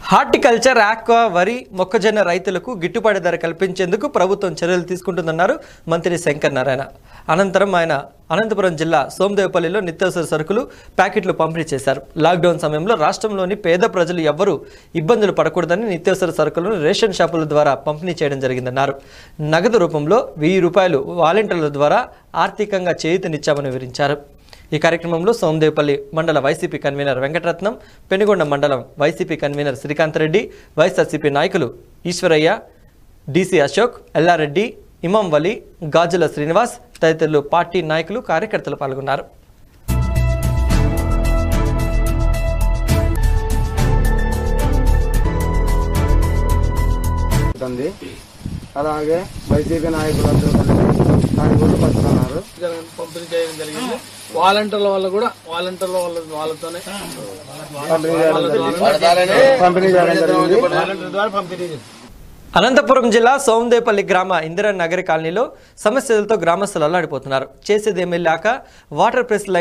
Horticulture aqua వరి మొక్కజొన్న రైతులకు గిట్టుబాటు ధర కల్పించేందుకు ప్రభుత్వం చర్యలు తీసుకుంటుందన్నారు మంత్రి శంకర్ నారాయణ అనంతరం ఆయన అనంతపురం జిల్లా సోమదేవపల్లిలో నిత్యావసర సరుకులు ప్యాకెట్లు పంపిణీ చేశారు లాక్డౌన్ సమయంలో రాష్ట్రంలోని పేద ప్రజలు ఎవ్వరూ ఇబ్బందులు పడకూడదని నిత్యావసర సరుకులను రేషన్ షాపుల ద్వారా పంపిణీ చేయడం జరిగిందన్నారు నగదు రూపంలో వెయ్యి రూపాయలు వాలంటీర్ల ద్వారా ఆర్థికంగా చేయూతనిచ్చామని వివరించారు ఈ కార్యక్రమంలో సోమదేవపల్లి మండల YCP convener Venkataratnam Penugonda mandal YCP convener Srikanth Reddy YSRCP నాయకులు ఈశ్వరయ్య డీసీ అశోక్ ఎల్లారెడ్డి ఇమాం వలి గాజుల శ్రీనివాస్ తదితరులు పార్టీ నాయకులు కార్యకర్తలు పాల్గొన్నారు ఉంటుంది అలాగే వైసీపీ నాయకులందరూ కలిసి దాన్ని కూడా పట్టుకున్నారు జరగ- పంపిణీ చేయడం జరిగింది వాలంటీర్ల వల్ల కూడా వాలంటీర్ల వాళ్ళ వాళ్ళతోనే పంపిణీ చేయడం జరిగింది పంపిణీ చేయడం జరిగింది వాలంటీర్ ద్వారా పంపిణీ చేస్తాం. అనంతపురం జిల్లా సోమదేపల్లి గ్రామ ఇందిరా నగర్ కాలనీలో సమస్యలతో గ్రామస్తులు అల్లాడిపోతున్నారు చేసేదేమీ లేక వాటర్ ప్రెస్